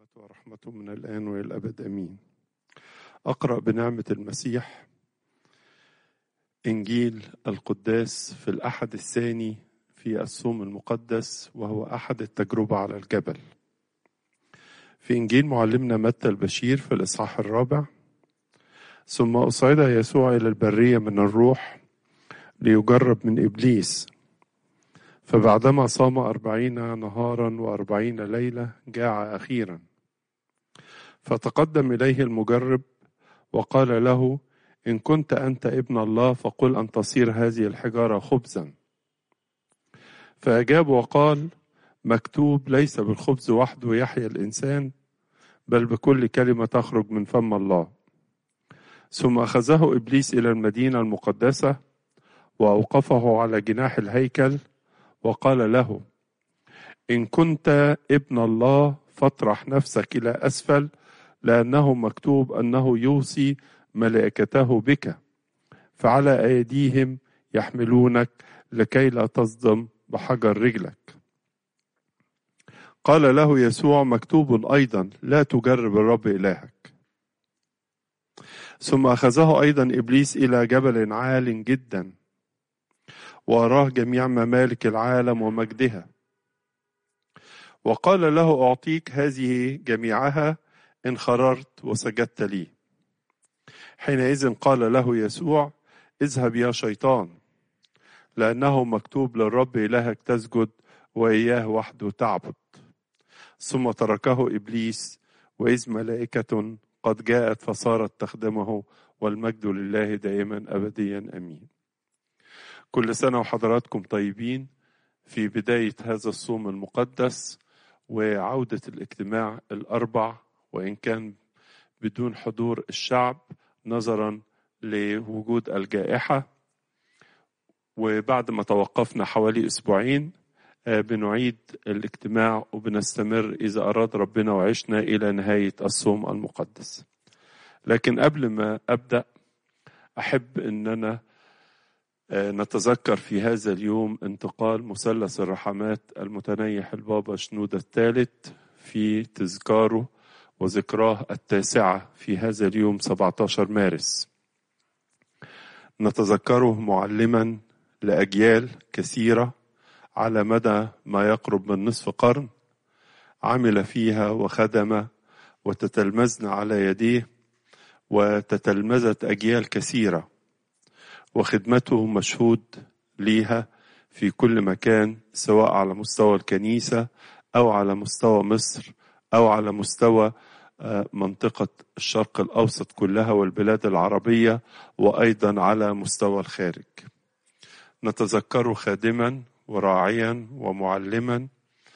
نعمته ورحمته من الآن وإلى الأبد أمين أقرأ بنعمة المسيح إنجيل القداس في الأحد الثاني في الصوم المقدس وهو أحد التجربة على الجبل في إنجيل معلمنا متى البشير في الإصحاح الرابع ثم أصعد يسوع إلى البرية من الروح ليجرب من إبليس فبعدما صام أربعين نهارا وأربعين ليلة جاع أخيرا فتقدم إليه المجرب وقال له إن كنت أنت ابن الله فقل أن تصير هذه الحجارة خبزا فأجاب وقال مكتوب ليس بالخبز وحده يحيا الإنسان بل بكل كلمة تخرج من فم الله ثم أخذه إبليس إلى المدينة المقدسة وأوقفه على جناح الهيكل وقال له إن كنت ابن الله فاطرح نفسك إلى أسفل لأنه مكتوب أنه يوصي ملائكته بك فعلى أيديهم يحملونك لكي لا تصدم بحجر رجلك قال له يسوع مكتوب أيضا لا تجرب الرب إلهك ثم أخذه أيضا إبليس إلى جبل عال جدا وأراه جميع ممالك العالم ومجدها وقال له أعطيك هذه جميعها إن خررت وسجدت لي حينئذ قال له يسوع اذهب يا شيطان لأنه مكتوب للرب إلهك تسجد وإياه وحده تعبد ثم تركه إبليس وإذ ملائكة قد جاءت فصارت تخدمه والمجد لله دائما أبديا أمين كل سنة وحضراتكم طيبين في بداية هذا الصوم المقدس وعودة الاجتماع الأربع وإن كان بدون حضور الشعب نظرا لوجود الجائحة وبعد ما توقفنا حوالي أسبوعين بنعيد الاجتماع وبنستمر إذا أراد ربنا وعشنا إلى نهاية الصوم المقدس لكن قبل ما أبدأ أحب أن أنا نتذكر في هذا اليوم انتقال مثلث الرحمات المتنيح البابا شنودة الثالث في تذكاره وذكراه التاسعة في هذا اليوم 17 مارس نتذكره معلما لأجيال كثيرة على مدى ما يقرب من نصف قرن عمل فيها وخدم وتتلمذنا على يديه وتتلمذت أجيال كثيرة وخدمته مشهود ليها في كل مكان سواء على مستوى الكنيسة أو على مستوى مصر أو على مستوى منطقة الشرق الأوسط كلها والبلاد العربية وأيضا على مستوى الخارج نتذكره خادما وراعيا ومعلما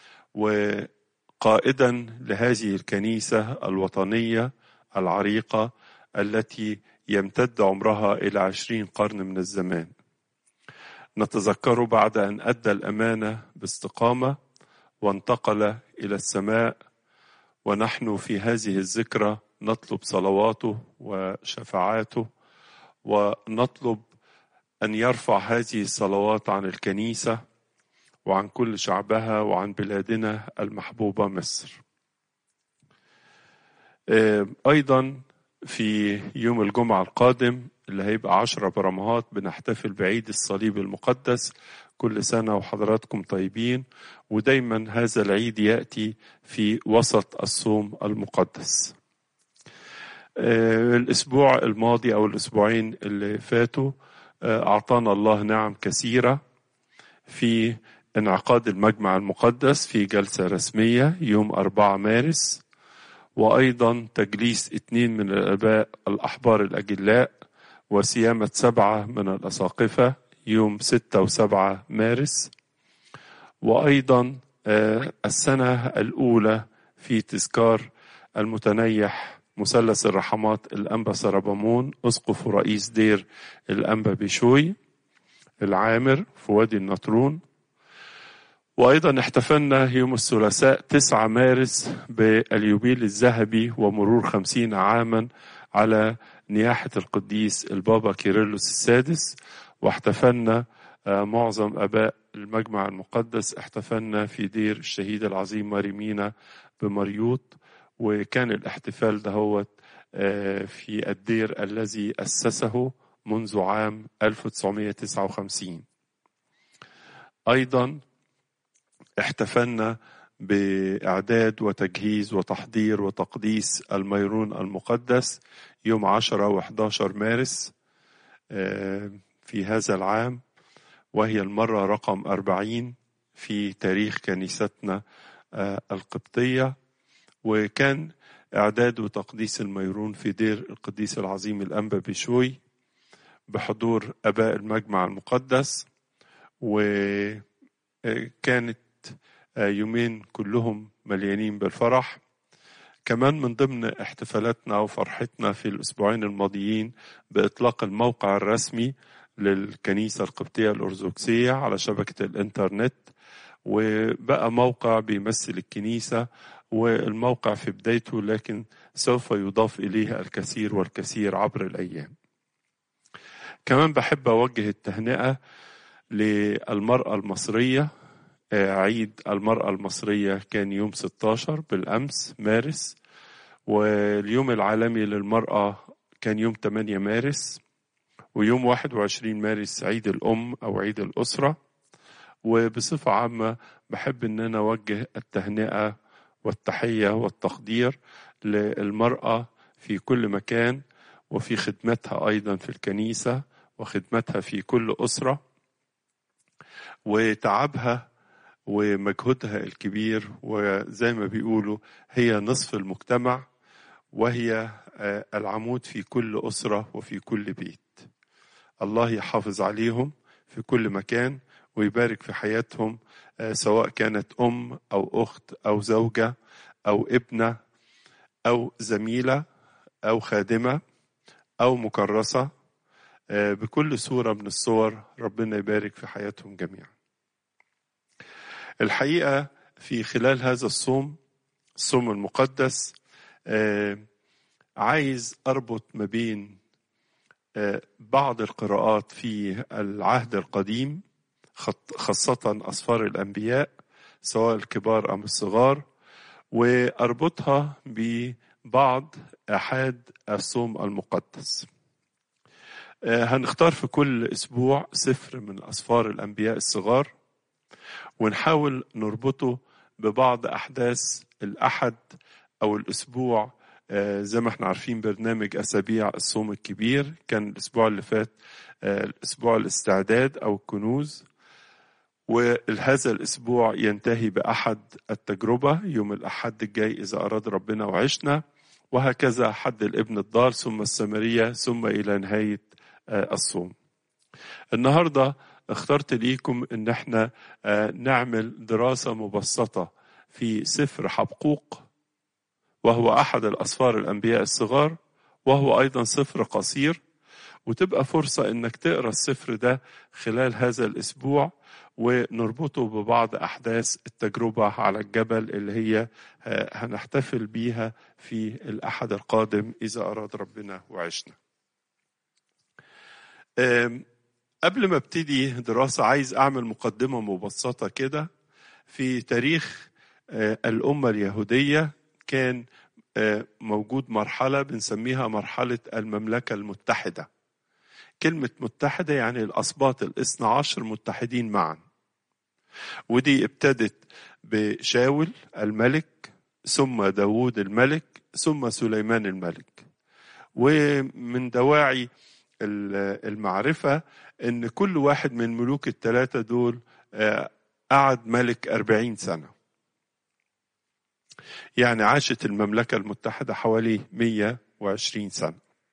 وقائدا لهذه الكنيسة الوطنية العريقة التي يمتد عمرها إلى عشرين قرن من الزمان نتذكره بعد أن أدى الأمانة باستقامة وانتقل إلى السماء ونحن في هذه الذكرى نطلب صلواته وشفاعاته ونطلب أن يرفع هذه الصلوات عن الكنيسة وعن كل شعبها وعن بلادنا المحبوبة مصر أيضا في يوم الجمعة القادم اللي هيبقى عشرة برمهات بنحتفل بعيد الصليب المقدس كل سنة وحضراتكم طيبين ودايما هذا العيد يأتي في وسط الصوم المقدس الأسبوع الماضي أو الأسبوعين اللي فاتوا أعطانا الله نعم كثيرة في انعقاد المجمع المقدس في جلسة رسمية يوم 4 مارس وأيضا تجليس اثنين من الآباء الأحبار الأجلاء وصيامة سبعة من الأساقفة يوم ستة وسبعة مارس وأيضا السنة الأولى في تذكار المتنيح مثلث الرحمات الأنبا سربامون أسقف ورئيس دير الأنبا بشوي العامر في وادي النطرون وأيضا احتفلنا يوم الثلاثاء 9 مارس باليوبيل الذهبي ومرور خمسين عاما على نياحة القديس البابا كيرلس السادس واحتفلنا معظم أباء المجمع المقدس احتفلنا في دير الشهيد العظيم ماريمينا بمريوط وكان الاحتفال دهوت في الدير الذي أسسه منذ عام 1959 أيضا احتفلنا بإعداد وتجهيز وتحضير وتقديس الميرون المقدس يوم 10 و11 مارس في هذا العام وهي المرة رقم 40 في تاريخ كنيستنا القبطية وكان إعداد وتقديس الميرون في دير القديس العظيم الأنبا بشوي بحضور أباء المجمع المقدس وكانت يومين كلهم مليانين بالفرح كمان من ضمن احتفالاتنا وفرحتنا في الأسبوعين الماضيين بإطلاق الموقع الرسمي للكنيسة القبطية الأرثوذكسية على شبكة الإنترنت وبقى موقع بيمثل الكنيسة والموقع في بدايته لكن سوف يضاف إليه الكثير والكثير عبر الأيام كمان بحب أوجه التهنئة للمرأة المصرية عيد المرأة المصرية كان يوم 16 بالأمس مارس واليوم العالمي للمرأة كان يوم 8 مارس ويوم 21 مارس عيد الأم أو عيد الأسرة وبصفة عامة بحب أن أنا أوجه التهنئة والتحية والتقدير للمرأة في كل مكان وفي خدمتها أيضا في الكنيسة وخدمتها في كل أسرة وتعبها ومجهودها الكبير وزي ما بيقولوا هي نصف المجتمع وهي العمود في كل أسرة وفي كل بيت الله يحافظ عليهم في كل مكان ويبارك في حياتهم سواء كانت أم أو أخت أو زوجة أو ابنة أو زميلة أو خادمة أو مكرسة بكل صورة من الصور ربنا يبارك في حياتهم جميعا الحقيقة في خلال هذا الصوم الصوم المقدس عايز أربط ما بين بعض القراءات في العهد القديم خاصة أسفار الأنبياء سواء الكبار أم الصغار وأربطها ببعض أحاد الصوم المقدس هنختار في كل أسبوع سفر من أسفار الأنبياء الصغار ونحاول نربطه ببعض أحداث الأحد أو الأسبوع زي ما احنا عارفين برنامج أسابيع الصوم الكبير كان الأسبوع اللي فات الأسبوع الاستعداد أو الكنوز وهذا الأسبوع ينتهي بأحد التجربة يوم الأحد الجاي إذا أراد ربنا وعشنا وهكذا حد الابن الضال ثم السامرية ثم إلى نهاية الصوم النهاردة اخترت ليكم ان احنا نعمل دراسة مبسطة في سفر حبقوق وهو احد الاسفار الانبياء الصغار وهو ايضا سفر قصير وتبقى فرصة انك تقرا السفر ده خلال هذا الاسبوع ونربطه ببعض احداث التجربة على الجبل اللي هي هنحتفل بيها في الاحد القادم اذا اراد ربنا وعشنا قبل ما ابتدي دراسة عايز أعمل مقدمة مبسطة كده في تاريخ الأمة اليهودية كان موجود مرحلة بنسميها مرحلة المملكة المتحدة كلمة متحدة يعني الأسباط الاثنى عشر متحدين معا ودي ابتدت بشاول الملك ثم داوود الملك ثم سليمان الملك ومن دواعي المعرفة ان كل واحد من ملوك الثلاثة دول قعد ملك أربعين سنة يعني عاشت المملكة المتحدة حوالي 120 سنة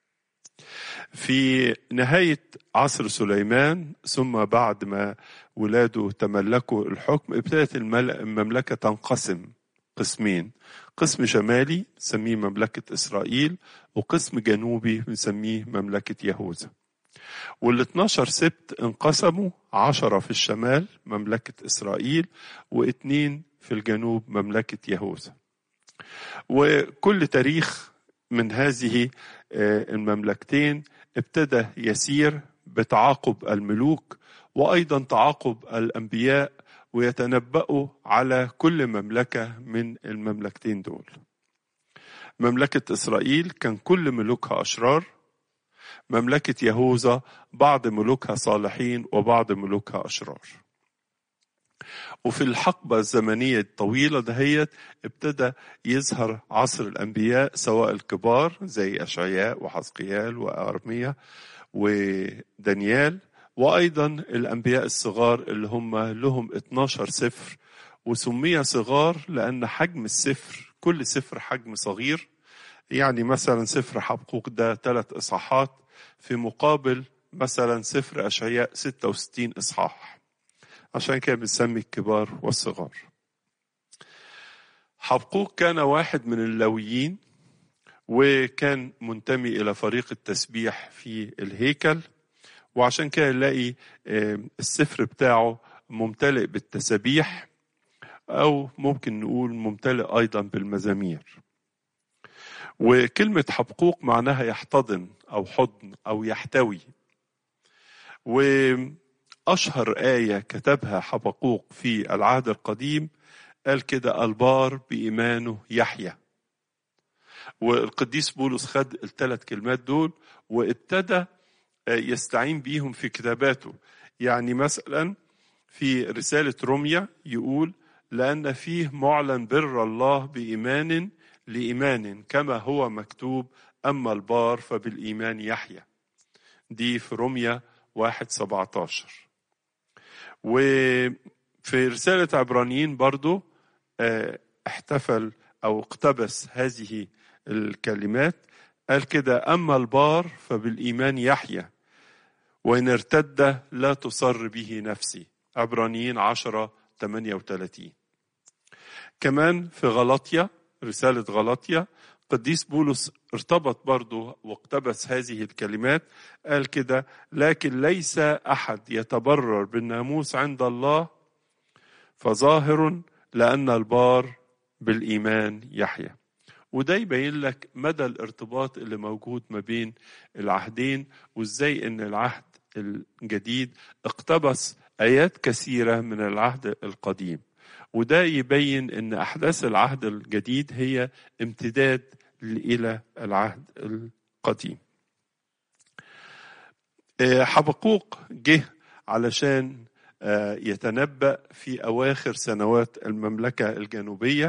في نهاية عصر سليمان ثم بعد ما ولاده تملكوا الحكم ابتدت المملكة تنقسم قسمين قسم شمالي نسميه مملكة إسرائيل وقسم جنوبي بنسميه مملكة يهوذا وال 12 سبت انقسموا عشرة في الشمال مملكة إسرائيل واثنين في الجنوب مملكة يهوذا وكل تاريخ من هذه المملكتين ابتدى يسير بتعاقب الملوك وأيضا تعاقب الأنبياء ويتنبأوا على كل مملكة من المملكتين دول مملكة إسرائيل كان كل ملوكها أشرار مملكة يهوذا بعض ملوكها صالحين وبعض ملوكها أشرار وفي الحقبة الزمنية الطويلة دهيت ابتدى يظهر عصر الأنبياء سواء الكبار زي أشعياء وحزقيال وأرميا ودانيال وأيضا الأنبياء الصغار اللي هم لهم 12 سفر وسمي صغار لأن حجم السفر كل سفر حجم صغير يعني مثلا سفر حبقوق ده ثلاث إصحاحات في مقابل مثلا سفر أشعياء 66 إصحاح عشان كده بنسمي الكبار والصغار حبقوق كان واحد من اللويين وكان منتمي إلى فريق التسبيح في الهيكل وعشان كده نلاقي السفر بتاعه ممتلئ بالتسابيح أو ممكن نقول ممتلئ أيضا بالمزامير وكلمة حبقوق معناها يحتضن أو حضن أو يحتوي وأشهر آية كتبها حبقوق في العهد القديم قال كده البار بإيمانه يحيى والقديس بولس خد الثلاث كلمات دول وابتدى يستعين بيهم في كتاباته يعني مثلا في رسالة روميا يقول لأن فيه معلن بر الله بإيمان لإيمان كما هو مكتوب أما البار فبالإيمان يحيى دي في روميا واحد سبعة عشر وفي رسالة عبرانيين برضو احتفل أو اقتبس هذه الكلمات قال كده أما البار فبالإيمان يحيى وإن ارتد لا تصر به نفسي عبرانيين عشرة 38 كمان في غلطية رسالة غلطية قديس بولس ارتبط برضه واقتبس هذه الكلمات قال كده لكن ليس أحد يتبرر بالناموس عند الله فظاهر لأن البار بالإيمان يحيى وده يبين لك مدى الارتباط اللي موجود ما بين العهدين وازاي ان العهد الجديد اقتبس ايات كثيره من العهد القديم وده يبين ان احداث العهد الجديد هي امتداد الى العهد القديم حبقوق جه علشان يتنبأ في أواخر سنوات المملكة الجنوبية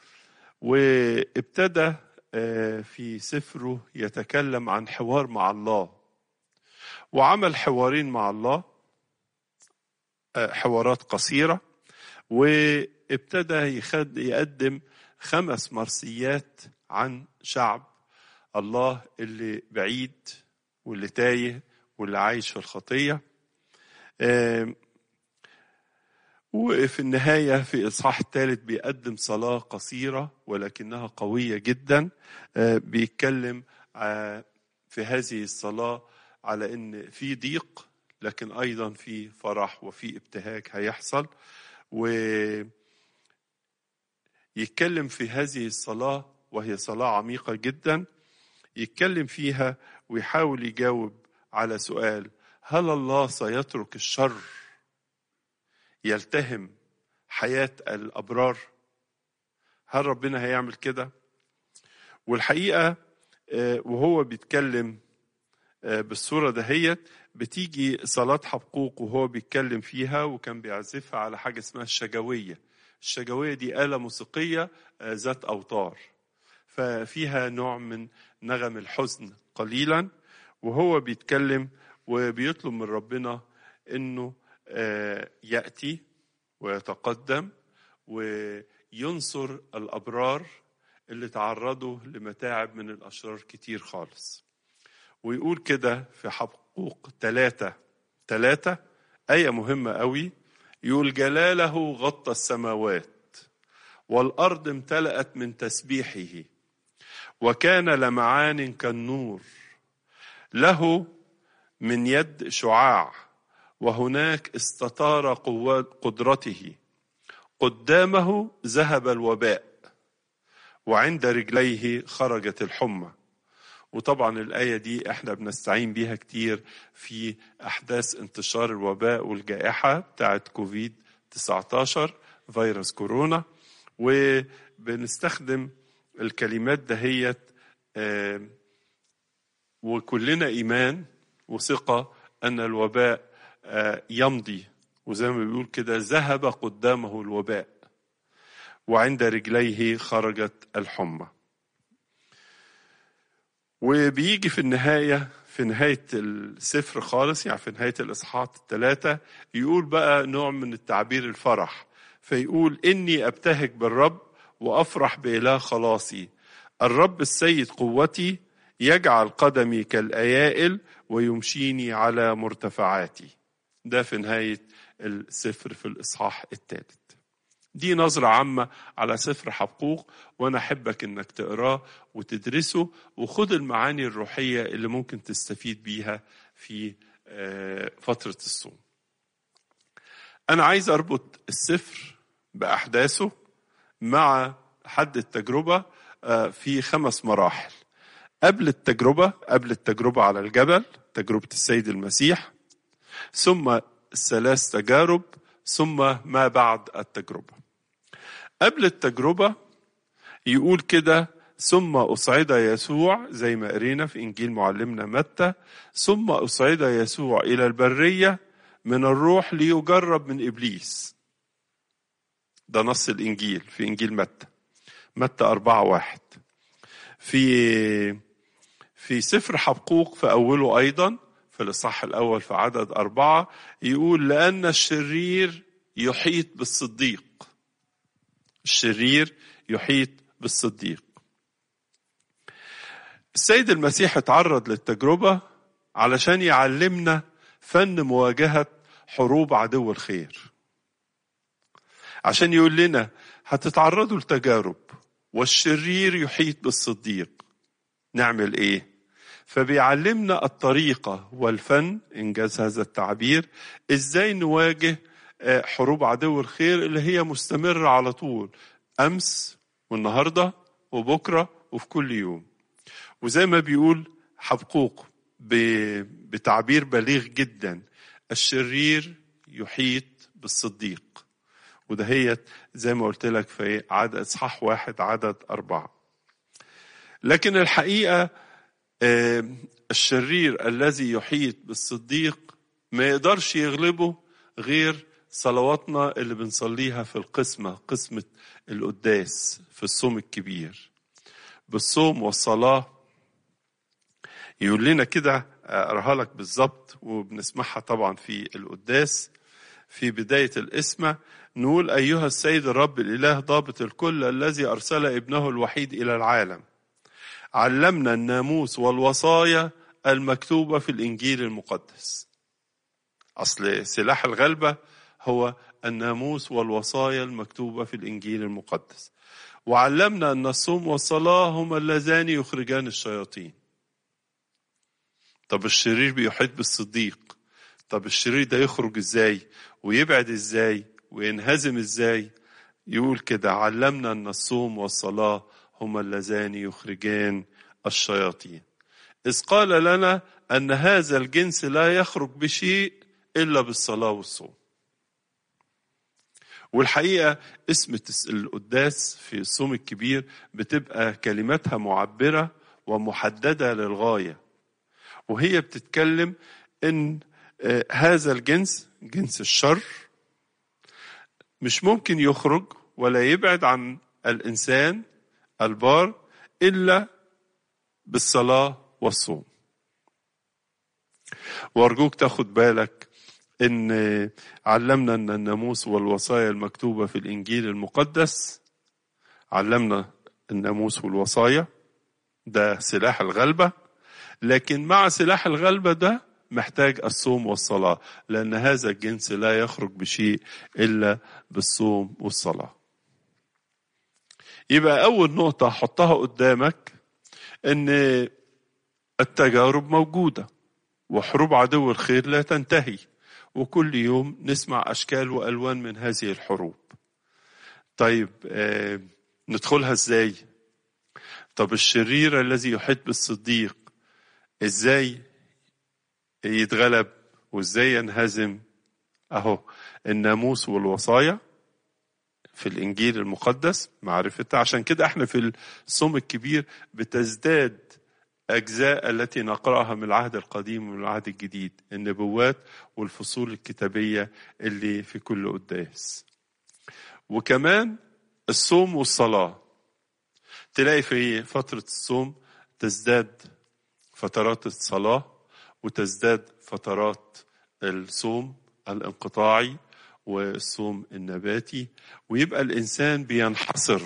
وابتدى في سفره يتكلم عن حوار مع الله وعمل حوارين مع الله حوارات قصيرة وابتدى يخد يقدم خمس مرسيات عن شعب الله اللي بعيد واللي تايه واللي عايش في الخطية وفي النهاية في الإصحاح الثالث بيقدم صلاة قصيرة ولكنها قوية جدا بيتكلم في هذه الصلاة على إن في ضيق لكن أيضا في فرح وفي ابتهاج هيحصل ويتكلم في هذه الصلاة وهي صلاة عميقة جدا يتكلم فيها ويحاول يجاوب على سؤال هل الله سيترك الشر يلتهم حياة الأبرار هل ربنا هيعمل كده والحقيقة وهو بيتكلم بالصورة دهيت بتيجي صلاة حبقوق وهو بيتكلم فيها وكان بيعزفها على حاجة اسمها الشجوية الشجوية دي آلة موسيقية ذات أوتار ففيها نوع من نغم الحزن قليلا وهو بيتكلم وبيطلب من ربنا انه ياتي ويتقدم وينصر الابرار اللي تعرضوا لمتاعب من الاشرار كتير خالص ويقول كده في حقوق ثلاثة ثلاثة آية مهمة قوي يقول جلاله غطى السماوات والأرض امتلأت من تسبيحه وكان لمعان كالنور له من يد شعاع وهناك استطار قدرته قدامه ذهب الوباء وعند رجليه خرجت الحمى وطبعا الآية دي احنا بنستعين بيها كتير في أحداث انتشار الوباء والجائحة بتاعت كوفيد 19 فيروس كورونا وبنستخدم الكلمات دهيت آه، وكلنا إيمان وثقة أن الوباء آه، يمضي وزي ما بيقول كده ذهب قدامه الوباء وعند رجليه خرجت الحمى وبيجي في النهاية في نهاية السفر خالص يعني في نهاية الإصحاحات الثلاثة يقول بقى نوع من التعبير الفرح فيقول إني أبتهج بالرب وأفرح بإله خلاصي الرب السيد قوتي يجعل قدمي كالأيائل ويمشيني على مرتفعاتي ده في نهاية السفر في الإصحاح الثالث دي نظرة عامة على سفر حقوق وأنا أحبك إنك تقراه وتدرسه وخد المعاني الروحية اللي ممكن تستفيد بيها في آه، فترة الصوم أنا عايز أربط السفر بأحداثه مع حد التجربة آه، في خمس مراحل قبل التجربة قبل التجربة على الجبل تجربة السيد المسيح ثم الثلاث تجارب ثم ما بعد التجربة قبل التجربة يقول كده ثم أصعد يسوع زي ما قرينا في إنجيل معلمنا متى ثم أصعد يسوع إلى البرية من الروح ليجرب من إبليس ده نص الإنجيل في إنجيل متى متى أربعة واحد في في سفر حبقوق في أوله أيضا في الإصحاح الأول في عدد أربعة يقول لأن الشرير يحيط بالصديق الشرير يحيط بالصديق السيد المسيح اتعرض للتجربة علشان يعلمنا فن مواجهة حروب عدو الخير عشان يقول لنا هتتعرضوا لتجارب والشرير يحيط بالصديق نعمل ايه فبيعلمنا الطريقة والفن إنجاز هذا التعبير إزاي نواجه آه، حروب عدو الخير اللي هي مستمرة على طول أمس والنهاردة وبكرة وفي كل يوم وزي ما بيقول حبقوق ب- بتعبير بليغ جدا الشرير يحيط بالصديق ودهيت زي ما قلت لك في عدد اصحاح واحد عدد أربعة لكن الحقيقة آه، الشرير الذي يحيط بالصديق ما يقدرش يغلبه غير صلواتنا اللي بنصليها في القسمة قسمة القداس في الصوم الكبير بالصوم والصلاة يقول لنا كده أقراها لك بالظبط وبنسمعها طبعا في القداس في بداية الإسمة نقول أيها السيد الرب الإله ضابط الكل الذي أرسل ابنه الوحيد إلى العالم علمنا الناموس والوصايا المكتوبة في الإنجيل المقدس أصل سلاح الغلبة هو الناموس والوصايا المكتوبة في الإنجيل المقدس وعلمنا أن الصوم والصلاة هما اللذان يخرجان الشياطين طب الشرير بيحيط بالصديق طب الشرير ده يخرج ازاي ويبعد ازاي وينهزم ازاي يقول كده علمنا ان الصوم والصلاة هما اللذان يخرجان الشياطين إذ قال لنا أن هذا الجنس لا يخرج بشيء إلا بالصلاة والصوم والحقيقة اسم القداس في الصوم الكبير بتبقى كلماتها معبرة ومحددة للغاية وهي بتتكلم ان آه، هذا الجنس جنس الشر مش ممكن يخرج ولا يبعد عن الانسان البار الا بالصلاه والصوم وارجوك تاخد بالك ان علمنا ان الناموس والوصايا المكتوبه في الانجيل المقدس علمنا الناموس والوصايا ده سلاح الغلبه لكن مع سلاح الغلبة ده محتاج الصوم والصلاة لأن هذا الجنس لا يخرج بشيء إلا بالصوم والصلاة يبقى أول نقطة حطها قدامك إن التجارب موجودة وحروب عدو الخير لا تنتهي وكل يوم نسمع أشكال وألوان من هذه الحروب طيب آه ندخلها إزاي طب الشرير الذي يحيط بالصديق ازاي يتغلب وازاي ينهزم اهو الناموس والوصايا في الإنجيل المقدس معرفتها عشان كده احنا في الصوم الكبير بتزداد أجزاء التي نقرأها من العهد القديم ومن العهد الجديد النبوات والفصول الكتابية اللي في كل قداس وكمان الصوم والصلاة تلاقي في فترة الصوم تزداد فترات الصلاة وتزداد فترات الصوم الانقطاعي والصوم النباتي ويبقى الإنسان بينحصر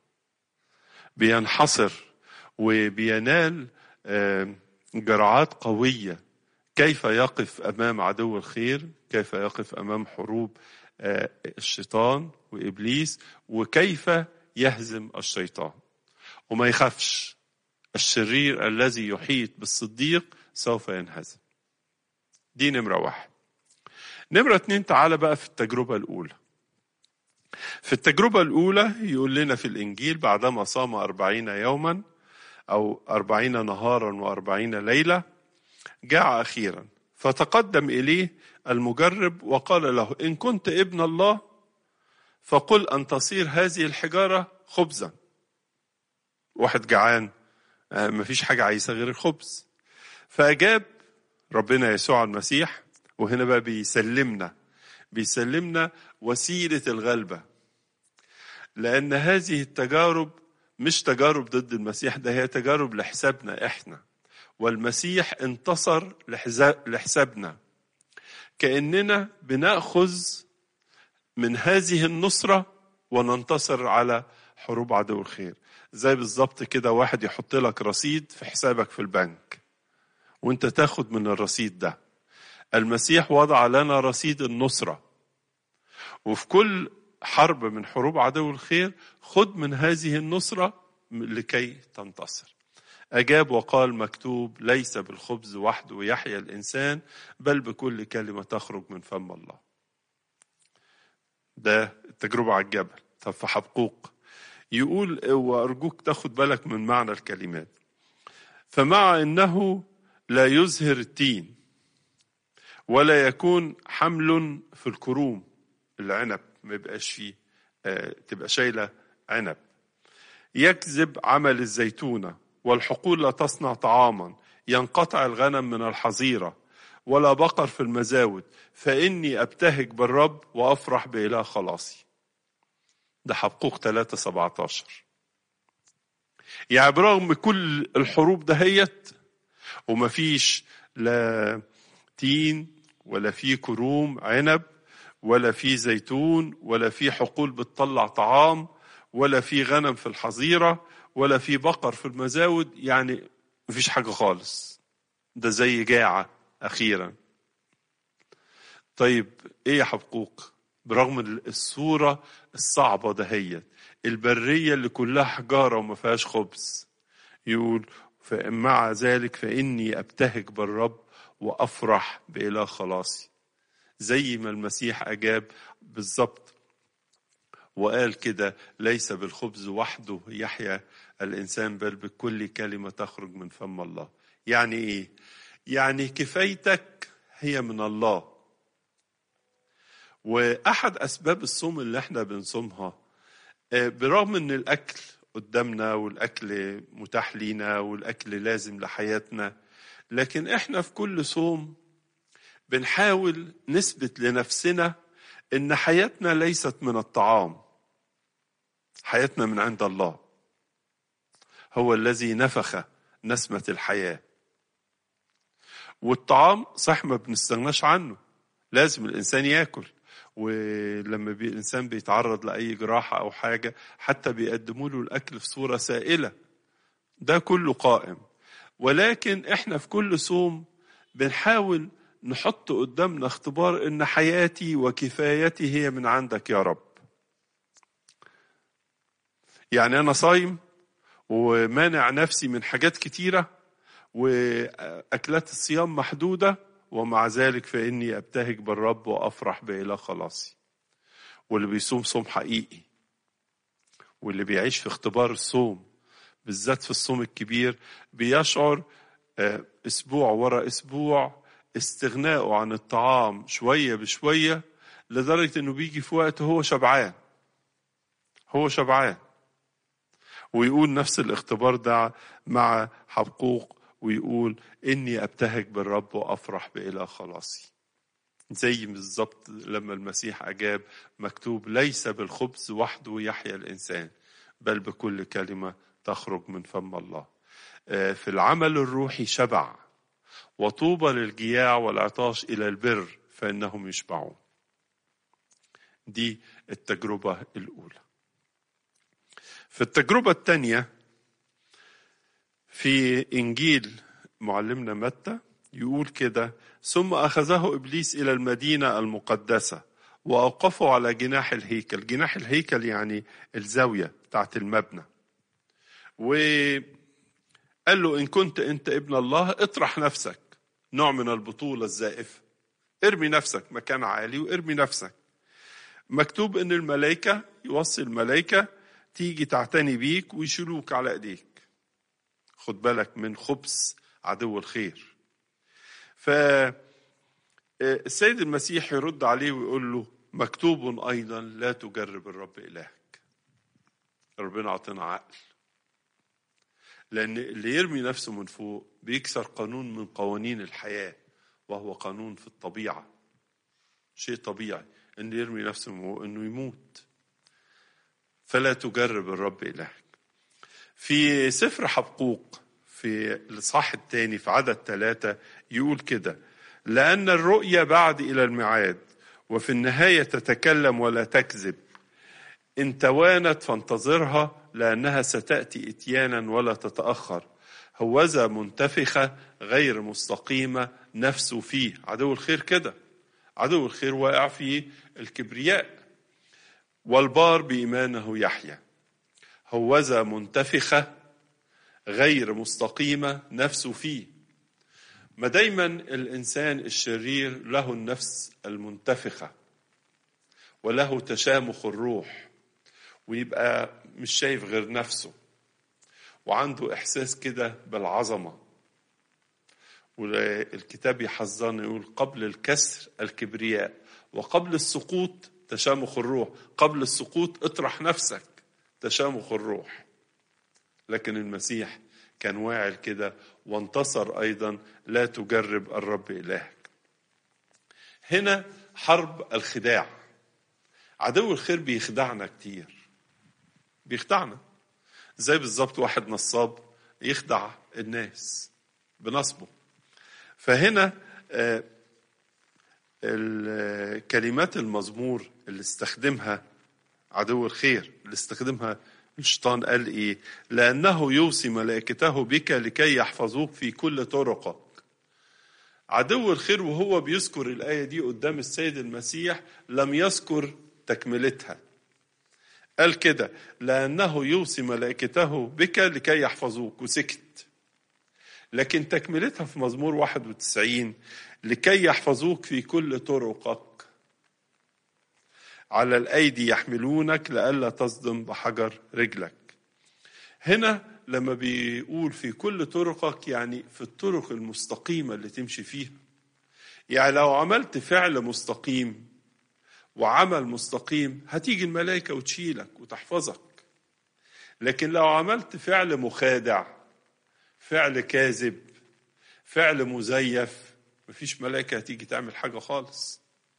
بينحصر وبينال جرعات قوية كيف يقف أمام عدو الخير كيف يقف أمام حروب الشيطان وإبليس وكيف يهزم الشيطان وما يخافش الشرير الذي يحيط بالصديق سوف ينهزم دي نمرة واحد نمرة اتنين تعالى بقى في التجربة الأولى في التجربة الأولى يقول لنا في الإنجيل بعدما صام أربعين يوما أو أربعين نهارا وأربعين ليلة جاء أخيرا فتقدم إليه المجرب وقال له إن كنت ابن الله فقل أن تصير هذه الحجارة خبزا واحد جعان مفيش حاجة عايزة غير الخبز فأجاب ربنا يسوع المسيح وهنا بقى بيسلمنا بيسلمنا وسيلة الغلبة لأن هذه التجارب مش تجارب ضد المسيح ده هي تجارب لحسابنا احنا والمسيح انتصر لحسابنا كأننا بنأخذ من هذه النصرة وننتصر على حروب عدو الخير زي بالظبط كده واحد يحط لك رصيد في حسابك في البنك وانت تاخد من الرصيد ده المسيح وضع لنا رصيد النصرة وفي كل حرب من حروب عدو الخير خد من هذه النصرة لكي تنتصر أجاب وقال مكتوب ليس بالخبز وحده يحيا الإنسان بل بكل كلمة تخرج من فم الله ده التجربة على الجبل طب في حبقوق يقول وأرجوك تاخد بالك من معنى الكلمات فمع أنه لا يزهر التين ولا يكون حمل في الكروم العنب ما يبقاش فيه آه تبقى شايلة عنب يكذب عمل الزيتونة والحقول لا تصنع طعاما ينقطع الغنم من الحظيرة ولا بقر في المزاود فإني أبتهج بالرب وأفرح بإله خلاصي ده حقوق 3 17 يعني برغم كل الحروب دهيت ومفيش لا تين ولا في كروم عنب ولا في زيتون ولا في حقول بتطلع طعام ولا في غنم في الحظيرة ولا في بقر في المزاود يعني مفيش حاجة خالص ده زي جاعة أخيرا طيب إيه يا حبقوق برغم الصورة الصعبة دهيت البرية اللي كلها حجارة وما فيهاش خبز يقول مع ذلك فإني أبتهج بالرب وأفرح بإله خلاصي زي ما المسيح أجاب بالظبط وقال كده ليس بالخبز وحده يحيا الإنسان بل بكل كلمة تخرج من فم الله يعني إيه؟ يعني كفايتك هي من الله وأحد أسباب الصوم اللي احنا بنصومها برغم ان الاكل قدامنا والاكل متاح لينا والاكل لازم لحياتنا لكن احنا في كل صوم بنحاول نثبت لنفسنا ان حياتنا ليست من الطعام حياتنا من عند الله هو الذي نفخ نسمة الحياة والطعام صح ما بنستغناش عنه لازم الإنسان ياكل ولما بي الانسان بيتعرض لاي جراحه او حاجه حتى بيقدموا له الاكل في صوره سائله ده كله قائم ولكن احنا في كل صوم بنحاول نحط قدامنا اختبار ان حياتي وكفايتي هي من عندك يا رب يعني انا صايم ومانع نفسي من حاجات كتيره واكلات الصيام محدوده ومع ذلك فإني أبتهج بالرب وأفرح بإله خلاصي واللي بيصوم صوم حقيقي واللي بيعيش في اختبار الصوم بالذات في الصوم الكبير بيشعر أسبوع ورا أسبوع استغناءه عن الطعام شوية بشوية لدرجة إنه بيجي في وقت هو شبعان هو شبعان ويقول نفس الاختبار ده مع حبقوق ويقول إني أبتهج بالرب وأفرح بإله خلاصي زي بالظبط لما المسيح أجاب مكتوب ليس بالخبز وحده يحيا الإنسان بل بكل كلمة تخرج من فم الله في العمل الروحي شبع وطوبى للجياع والعطاش إلى البر فإنهم يشبعون دي التجربة الأولى في التجربة الثانية في إنجيل معلمنا متى يقول كده ثم أخذه إبليس إلى المدينة المقدسة وأوقفه على جناح الهيكل جناح الهيكل يعني الزاوية بتاعت المبنى وقال له إن كنت أنت ابن الله اطرح نفسك نوع من البطولة الزائفة ارمي نفسك مكان عالي وارمي نفسك مكتوب ان الملائكة يوصي الملائكة تيجي تعتني بيك ويشيلوك على ايديك خد بالك من خبث عدو الخير فالسيد المسيح يرد عليه ويقول له مكتوب ايضا لا تجرب الرب الهك ربنا عطينا عقل لان اللي يرمي نفسه من فوق بيكسر قانون من قوانين الحياه وهو قانون في الطبيعه شيء طبيعي ان يرمي نفسه انه يموت فلا تجرب الرب الهك في سفر حبقوق في الاصحاح الثاني في عدد ثلاثة يقول كده لأن الرؤيا بعد إلى الميعاد وفي النهاية تتكلم ولا تكذب إن توانت فانتظرها لأنها ستأتي إتيانا ولا تتأخر هوذا منتفخة غير مستقيمة نفسه فيه عدو الخير كده عدو الخير واقع في الكبرياء والبار بإيمانه يحيا هوذا منتفخة غير مستقيمة نفسه فيه ما دايما الإنسان الشرير له النفس المنتفخة وله تشامخ الروح ويبقى مش شايف غير نفسه وعنده إحساس كده بالعظمة والكتاب يحذرنا يقول قبل الكسر الكبرياء وقبل السقوط تشامخ الروح قبل السقوط اطرح نفسك تشامخ الروح لكن المسيح كان واعي كده وانتصر ايضا لا تجرب الرب الهك هنا حرب الخداع عدو الخير بيخدعنا كتير بيخدعنا زي بالظبط واحد نصاب يخدع الناس بنصبه فهنا كلمات المزمور اللي استخدمها عدو الخير اللي استخدمها الشيطان قال ايه لانه يوصي ملائكته بك لكي يحفظوك في كل طرقك عدو الخير وهو بيذكر الايه دي قدام السيد المسيح لم يذكر تكملتها قال كده لانه يوصي ملائكته بك لكي يحفظوك وسكت لكن تكملتها في مزمور 91 لكي يحفظوك في كل طرقك على الأيدي يحملونك لئلا تصدم بحجر رجلك هنا لما بيقول في كل طرقك يعني في الطرق المستقيمة اللي تمشي فيها يعني لو عملت فعل مستقيم وعمل مستقيم هتيجي الملائكة وتشيلك وتحفظك لكن لو عملت فعل مخادع فعل كاذب فعل مزيف مفيش ملائكة هتيجي تعمل حاجة خالص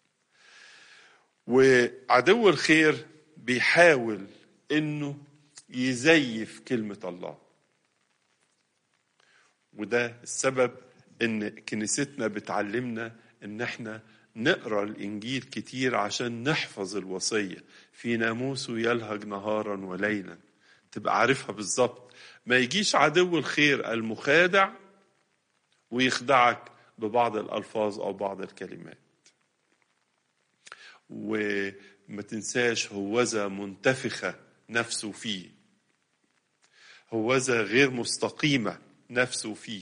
وعدو الخير بيحاول انه يزيف كلمة الله وده السبب ان كنيستنا بتعلمنا ان احنا نقرا الانجيل كتير عشان نحفظ الوصيه في ناموسه يلهج نهارا وليلا تبقى عارفها بالظبط ما يجيش عدو الخير المخادع ويخدعك ببعض الالفاظ او بعض الكلمات وما تنساش هوذا منتفخه نفسه فيه هوذا غير مستقيمه نفسه فيه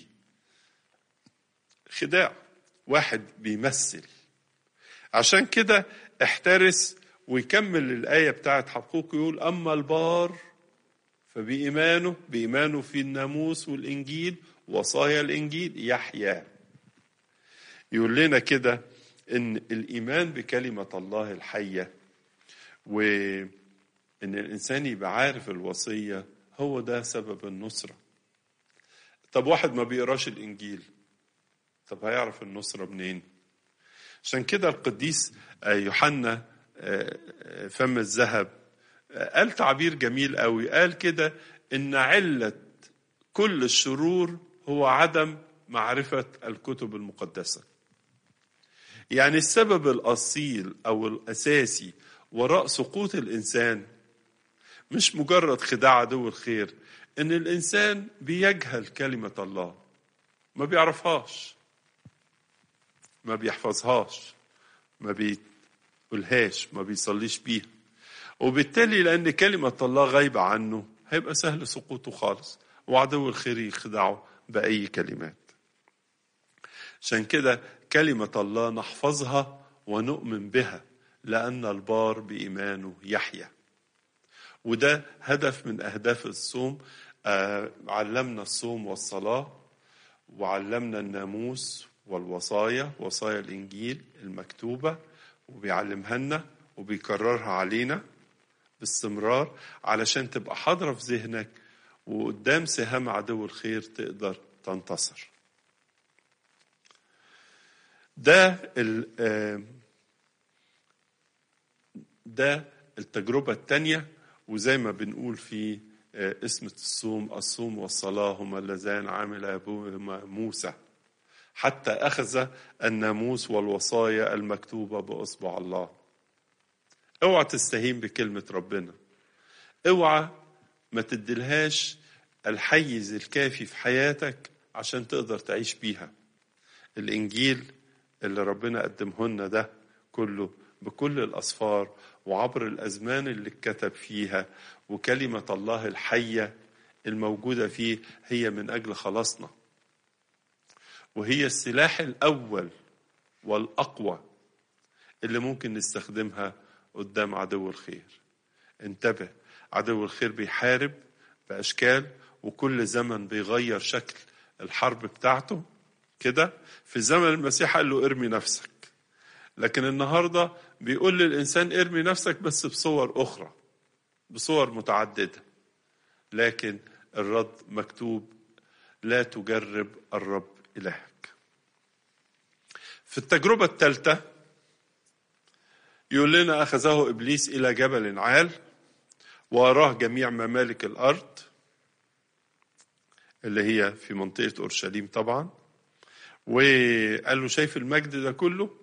خداع واحد بيمثل عشان كده احترس ويكمل الآية بتاعت حقوق يقول أما البار فبإيمانه بإيمانه في الناموس والإنجيل وصايا الإنجيل يحيا يقول لنا كده إن الإيمان بكلمة الله الحية و ان الانسان يبقى عارف الوصيه هو ده سبب النصره طب واحد ما بيقراش الانجيل طب هيعرف النصره منين عشان كده القديس يوحنا فم الذهب قال تعبير جميل قوي قال كده ان عله كل الشرور هو عدم معرفه الكتب المقدسه يعني السبب الاصيل او الاساسي وراء سقوط الانسان مش مجرد خداع عدو الخير ان الانسان بيجهل كلمه الله ما بيعرفهاش ما بيحفظهاش ما بيقولهاش ما بيصليش بيها وبالتالي لان كلمه الله غايبه عنه هيبقى سهل سقوطه خالص وعدو الخير يخدعه باي كلمات عشان كده كلمه الله نحفظها ونؤمن بها لان البار بايمانه يحيا وده هدف من اهداف الصوم آه علمنا الصوم والصلاه وعلمنا الناموس والوصايا وصايا الانجيل المكتوبه وبيعلمها لنا وبيكررها علينا باستمرار علشان تبقى حاضره في ذهنك وقدام سهام عدو الخير تقدر تنتصر ده ده التجربة الثانية وزي ما بنقول في اسم الصوم الصوم والصلاة هما اللذان عمل أبوهما موسى حتى أخذ الناموس والوصايا المكتوبة بأصبع الله اوعى تستهين بكلمة ربنا اوعى ما تديلهاش الحيز الكافي في حياتك عشان تقدر تعيش بيها الإنجيل اللي ربنا قدمه لنا ده كله بكل الأسفار وعبر الأزمان اللي اتكتب فيها وكلمة الله الحية الموجودة فيه هي من أجل خلاصنا وهي السلاح الأول والأقوى اللي ممكن نستخدمها قدام عدو الخير انتبه عدو الخير بيحارب بأشكال وكل زمن بيغير شكل الحرب بتاعته كده في زمن المسيح قال له ارمي نفسك لكن النهارده بيقول للانسان ارمي نفسك بس بصور اخرى بصور متعدده لكن الرد مكتوب لا تجرب الرب الهك في التجربه الثالثه يقول لنا اخذه ابليس الى جبل عال واراه جميع ممالك الارض اللي هي في منطقه اورشليم طبعا وقال له شايف المجد ده كله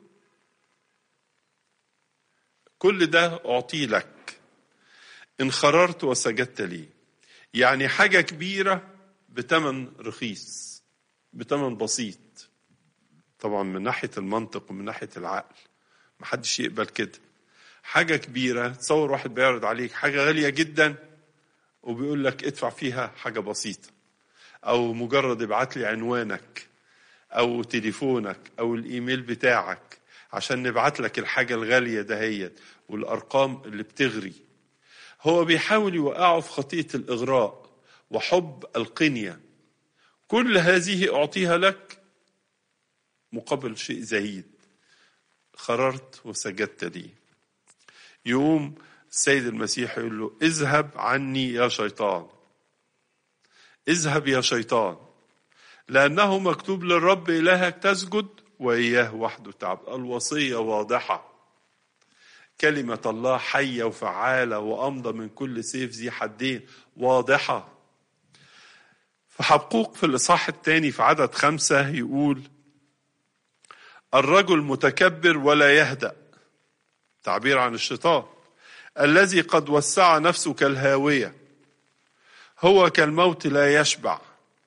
كل ده أعطي لك إن خررت وسجدت لي يعني حاجة كبيرة بتمن رخيص بتمن بسيط طبعا من ناحية المنطق ومن ناحية العقل محدش يقبل كده حاجة كبيرة تصور واحد بيعرض عليك حاجة غالية جدا وبيقول لك ادفع فيها حاجة بسيطة أو مجرد ابعت لي عنوانك أو تليفونك أو الإيميل بتاعك عشان نبعت لك الحاجة الغالية دهيت والأرقام اللي بتغري هو بيحاول يوقعه في خطية الإغراء وحب القنية كل هذه أعطيها لك مقابل شيء زهيد خررت وسجدت لي يقوم السيد المسيح يقول له اذهب عني يا شيطان اذهب يا شيطان لأنه مكتوب للرب إلهك تسجد وإياه وحده تعبد الوصية واضحة كلمة الله حية وفعالة وأمضى من كل سيف ذي حدين واضحة في حبقوق في الإصحاح الثاني في عدد خمسة يقول الرجل متكبر ولا يهدأ تعبير عن الشيطان الذي قد وسع نفسه كالهاوية هو كالموت لا يشبع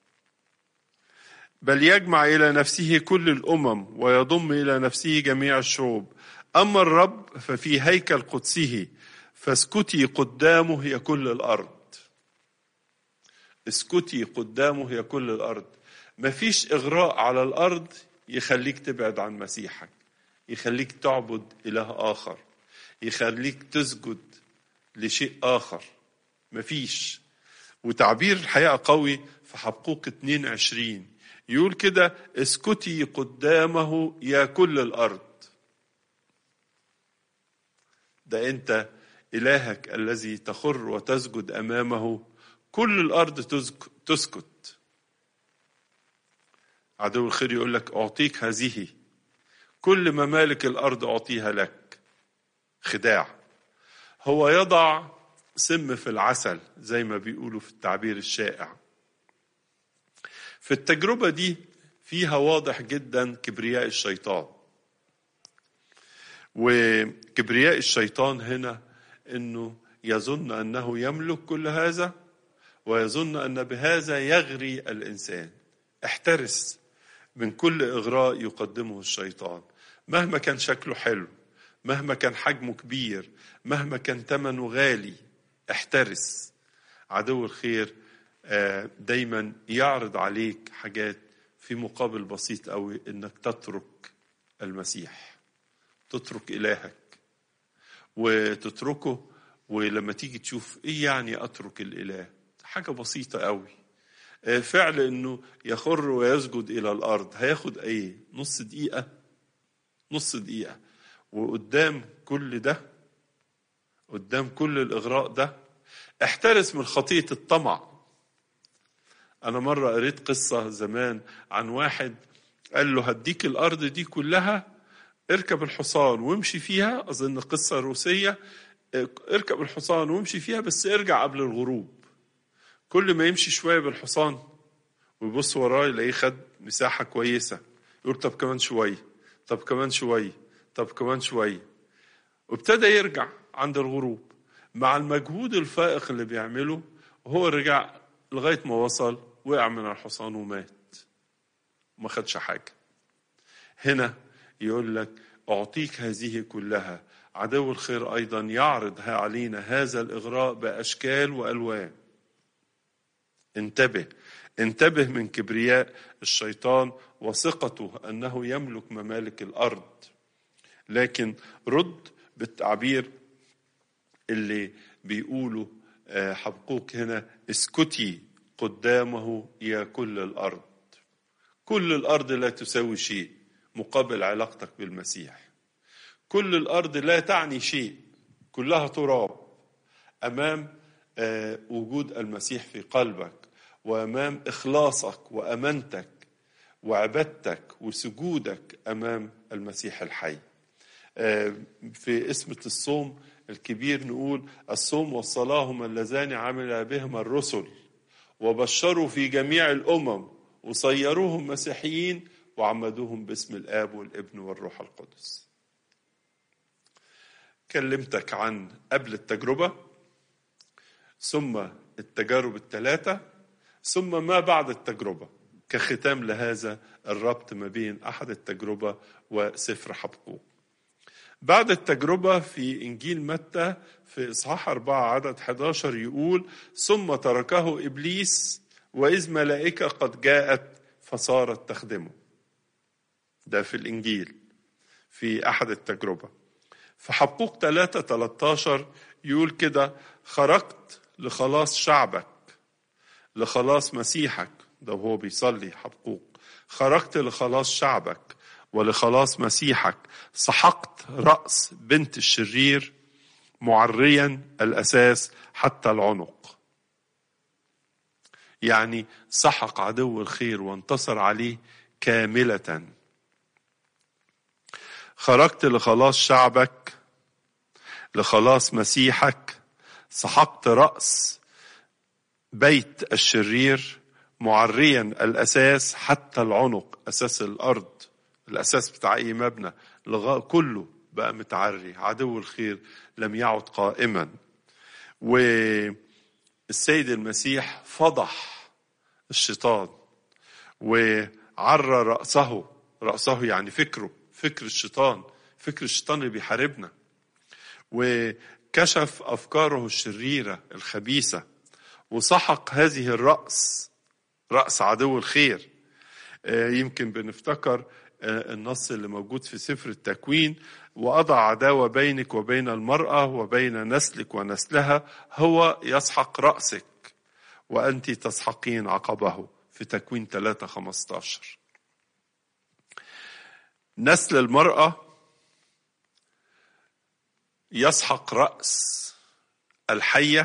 بل يجمع إلى نفسه كل الأمم ويضم إلى نفسه جميع الشعوب أما الرب ففي هيكل قدسه فاسكتي قدامه يا كل الأرض اسكتي قدامه يا كل الأرض مفيش إغراء على الأرض يخليك تبعد عن مسيحك يخليك تعبد إله آخر يخليك تسجد لشيء آخر مفيش وتعبير الحقيقة قوي في حبقوق 22 يقول كده اسكتي قدامه يا كل الارض ده انت إلهك الذي تخر وتسجد أمامه كل الأرض تسكت عدو الخير يقول لك أعطيك هذه كل ممالك الأرض أعطيها لك خداع هو يضع سم في العسل زي ما بيقولوا في التعبير الشائع في التجربة دي فيها واضح جدا كبرياء الشيطان وكبرياء الشيطان هنا انه يظن انه يملك كل هذا ويظن ان بهذا يغري الانسان احترس من كل اغراء يقدمه الشيطان مهما كان شكله حلو مهما كان حجمه كبير مهما كان ثمنه غالي احترس عدو الخير دايما يعرض عليك حاجات في مقابل بسيط قوي انك تترك المسيح تترك الهك وتتركه ولما تيجي تشوف ايه يعني اترك الاله حاجه بسيطه قوي فعل انه يخر ويسجد الى الارض هياخد ايه نص دقيقه نص دقيقه وقدام كل ده قدام كل الاغراء ده احترس من خطيه الطمع انا مره قريت قصه زمان عن واحد قال له هديك الارض دي كلها اركب الحصان وامشي فيها اظن قصه روسيه اركب الحصان وامشي فيها بس ارجع قبل الغروب كل ما يمشي شويه بالحصان ويبص وراه يلاقيه خد مساحه كويسه يقول طب كمان شويه طب كمان شويه طب كمان شويه وابتدى يرجع عند الغروب مع المجهود الفائق اللي بيعمله وهو رجع لغايه ما وصل وقع من الحصان ومات ما خدش حاجه هنا يقول لك اعطيك هذه كلها عدو الخير ايضا يعرض علينا هذا الاغراء باشكال والوان انتبه انتبه من كبرياء الشيطان وثقته انه يملك ممالك الارض لكن رد بالتعبير اللي بيقوله حبقوك هنا اسكتي قدامه يا كل الارض كل الارض لا تساوي شيء مقابل علاقتك بالمسيح كل الارض لا تعني شيء كلها تراب امام وجود المسيح في قلبك وامام اخلاصك وامانتك وعبادتك وسجودك امام المسيح الحي في اسمة الصوم الكبير نقول الصوم والصلاة هما اللذان عمل بهما الرسل وبشروا في جميع الأمم وصيروهم مسيحيين وعمدوهم باسم الآب والابن والروح القدس كلمتك عن قبل التجربة ثم التجارب الثلاثة ثم ما بعد التجربة كختام لهذا الربط ما بين أحد التجربة وسفر حبقوق بعد التجربة في إنجيل متى في إصحاح أربعة عدد 11 يقول ثم تركه إبليس وإذ ملائكة قد جاءت فصارت تخدمه ده في الإنجيل في أحد التجربة في حبقوق 3 13 يقول كده خرجت لخلاص شعبك لخلاص مسيحك ده وهو بيصلي حبقوق خرجت لخلاص شعبك ولخلاص مسيحك سحقت رأس بنت الشرير معريا الأساس حتى العنق يعني سحق عدو الخير وانتصر عليه كاملة خرجت لخلاص شعبك لخلاص مسيحك سحقت رأس بيت الشرير معريا الأساس حتى العنق أساس الأرض الأساس بتاع أي مبنى لغاية كله بقى متعري عدو الخير لم يعد قائما والسيد المسيح فضح الشيطان وعرى رأسه رأسه يعني فكره فكر الشيطان فكر الشيطان اللي بيحاربنا وكشف أفكاره الشريرة الخبيثة وسحق هذه الرأس رأس عدو الخير يمكن بنفتكر النص اللي موجود في سفر التكوين وأضع عداوة بينك وبين المرأة وبين نسلك ونسلها هو يسحق رأسك وأنت تسحقين عقبه في تكوين 3 15 نسل المرأة يسحق رأس الحية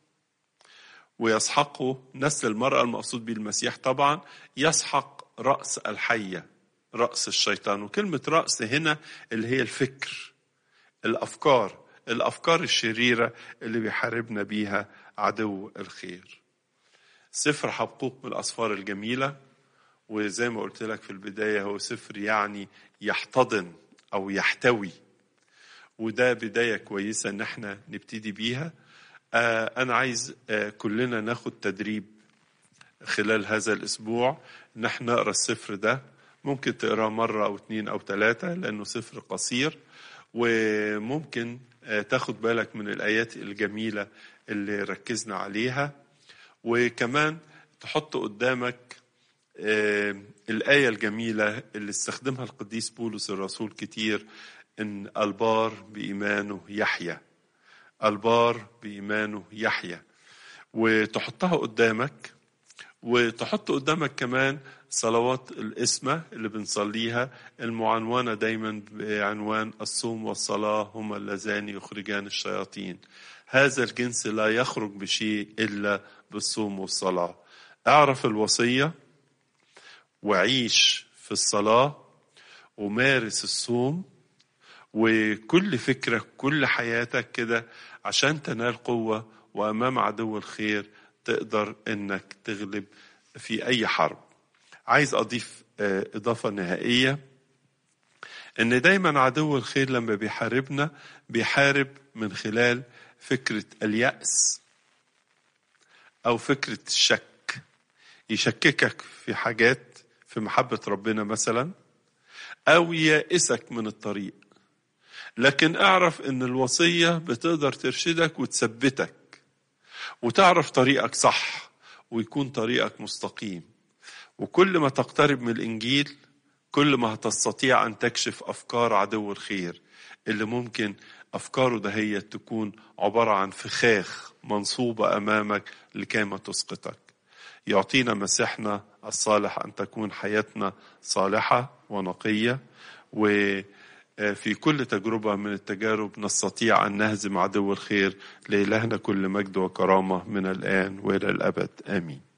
ويسحقه نسل المرأة المقصود به المسيح طبعا يسحق رأس الحية رأس الشيطان وكلمة رأس هنا اللي هي الفكر الأفكار الأفكار الشريرة اللي بيحاربنا بيها عدو الخير سفر حبقوق من الأسفار الجميلة وزي ما قلت لك في البداية هو سفر يعني يحتضن أو يحتوي وده بداية كويسة إن احنا نبتدي بيها آه أنا عايز آه كلنا ناخد تدريب خلال هذا الأسبوع إن احنا نقرأ السفر ده ممكن تقراه مرة أو اتنين أو تلاتة لأنه سفر قصير وممكن آه تاخد بالك من الآيات الجميلة اللي ركزنا عليها وكمان تحط قدامك الآية الجميلة اللي استخدمها القديس بولس الرسول كتير إن البار بإيمانه يحيا البار بإيمانه يحيا وتحطها قدامك وتحط قدامك كمان صلوات الإسمة اللي بنصليها المعنونة دايما بعنوان الصوم والصلاة هما اللذان يخرجان الشياطين هذا الجنس لا يخرج بشيء إلا بالصوم والصلاة اعرف الوصية وعيش في الصلاة ومارس الصوم وكل فكرك كل حياتك كده عشان تنال قوة وأمام عدو الخير تقدر إنك تغلب في أي حرب عايز أضيف إضافة نهائية إن دايما عدو الخير لما بيحاربنا بيحارب من خلال فكرة اليأس أو فكرة الشك يشككك في حاجات في محبة ربنا مثلا أو يائسك من الطريق لكن اعرف ان الوصية بتقدر ترشدك وتثبتك وتعرف طريقك صح ويكون طريقك مستقيم وكل ما تقترب من الإنجيل كل ما هتستطيع أن تكشف أفكار عدو الخير اللي ممكن أفكاره ده هي تكون عبارة عن فخاخ منصوبة أمامك لكيما تسقطك يعطينا مسيحنا الصالح أن تكون حياتنا صالحة ونقية وفي كل تجربة من التجارب نستطيع أن نهزم عدو الخير لإلهنا كل مجد وكرامة من الآن وإلى الأبد آمين